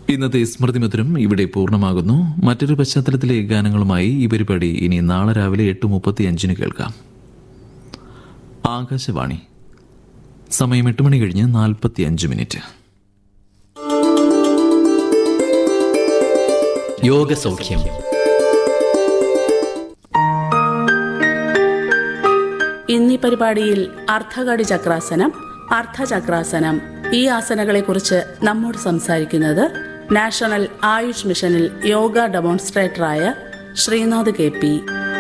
ഇന്നത്തെ സ്മൃതിമധുരം ഇവിടെ പൂർണ്ണമാകുന്നു മറ്റൊരു പശ്ചാത്തലത്തിലെ ഗാനങ്ങളുമായി ഈ പരിപാടി ഇനി നാളെ രാവിലെ എട്ട് മുപ്പത്തി അഞ്ചിന് കേൾക്കാം ആകാശവാണി സമയം എട്ട് മണി കഴിഞ്ഞ് നാൽപ്പത്തി അഞ്ച് മിനിറ്റ് യോഗസൗഖ്യം ഇന്നീ പരിപാടിയിൽ അർദ്ധകടി ചക്രാസനം അർദ്ധചക്രാസനം ഈ ആസനകളെക്കുറിച്ച് നമ്മോട് സംസാരിക്കുന്നത് നാഷണൽ ആയുഷ് മിഷനിൽ യോഗ ഡെമോൺസ്ട്രേറ്ററായ ശ്രീനാഥ് കെ പി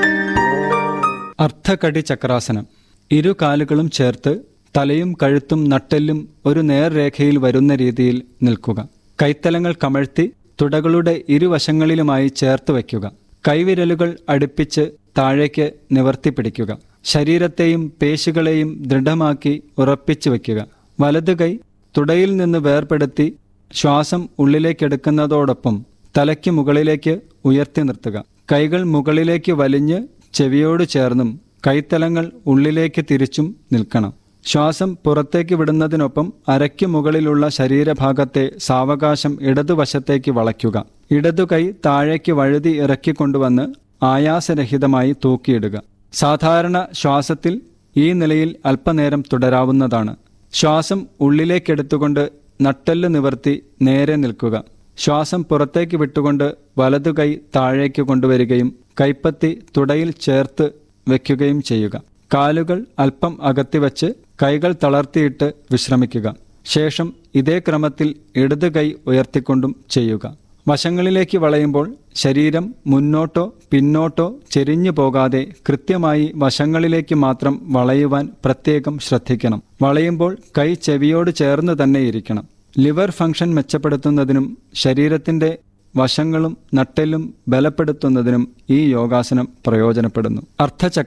അർദ്ധകടി ചക്രാസനം ഇരു കാലുകളും ചേർത്ത് തലയും കഴുത്തും നട്ടെല്ലും ഒരു നേർരേഖയിൽ വരുന്ന രീതിയിൽ നിൽക്കുക കൈത്തലങ്ങൾ കമഴ്ത്തി തുടകളുടെ ഇരുവശങ്ങളിലുമായി ചേർത്ത് വയ്ക്കുക കൈവിരലുകൾ അടുപ്പിച്ച് താഴേക്ക് നിവർത്തി പിടിക്കുക ശരീരത്തെയും പേശികളെയും ദൃഢമാക്കി ഉറപ്പിച്ചു വയ്ക്കുക വലതു കൈ തുടയിൽ നിന്ന് വേർപെടുത്തി ശ്വാസം ഉള്ളിലേക്കെടുക്കുന്നതോടൊപ്പം തലയ്ക്ക് മുകളിലേക്ക് ഉയർത്തി നിർത്തുക കൈകൾ മുകളിലേക്ക് വലിഞ്ഞ് ചെവിയോട് ചേർന്നും കൈത്തലങ്ങൾ ഉള്ളിലേക്ക് തിരിച്ചും നിൽക്കണം ശ്വാസം പുറത്തേക്ക് വിടുന്നതിനൊപ്പം അരയ്ക്ക് മുകളിലുള്ള ശരീരഭാഗത്തെ സാവകാശം ഇടതുവശത്തേക്ക് വളയ്ക്കുക ഇടതു കൈ താഴേക്ക് വഴുതി ഇറക്കിക്കൊണ്ടുവന്ന് ആയാസരഹിതമായി തൂക്കിയിടുക സാധാരണ ശ്വാസത്തിൽ ഈ നിലയിൽ അല്പനേരം തുടരാവുന്നതാണ് ശ്വാസം ഉള്ളിലേക്കെടുത്തുകൊണ്ട് നട്ടെല്ല് നിവർത്തി നേരെ നിൽക്കുക ശ്വാസം പുറത്തേക്ക് വിട്ടുകൊണ്ട് വലതു കൈ താഴേക്ക് കൊണ്ടുവരികയും കൈപ്പത്തി തുടയിൽ ചേർത്ത് വെക്കുകയും ചെയ്യുക കാലുകൾ അല്പം അകത്തിവച്ച് കൈകൾ തളർത്തിയിട്ട് വിശ്രമിക്കുക ശേഷം ഇതേ ക്രമത്തിൽ ഇടത് കൈ ഉയർത്തിക്കൊണ്ടും ചെയ്യുക വശങ്ങളിലേക്ക് വളയുമ്പോൾ ശരീരം മുന്നോട്ടോ പിന്നോട്ടോ ചെരിഞ്ഞു പോകാതെ കൃത്യമായി വശങ്ങളിലേക്ക് മാത്രം വളയുവാൻ പ്രത്യേകം ശ്രദ്ധിക്കണം വളയുമ്പോൾ കൈ ചെവിയോട് ചേർന്ന് തന്നെ ഇരിക്കണം ലിവർ ഫംഗ്ഷൻ മെച്ചപ്പെടുത്തുന്നതിനും ശരീരത്തിന്റെ വശങ്ങളും നട്ടെല്ലും ബലപ്പെടുത്തുന്നതിനും ഈ യോഗാസനം പ്രയോജനപ്പെടുന്നു അർദ്ധചക്ര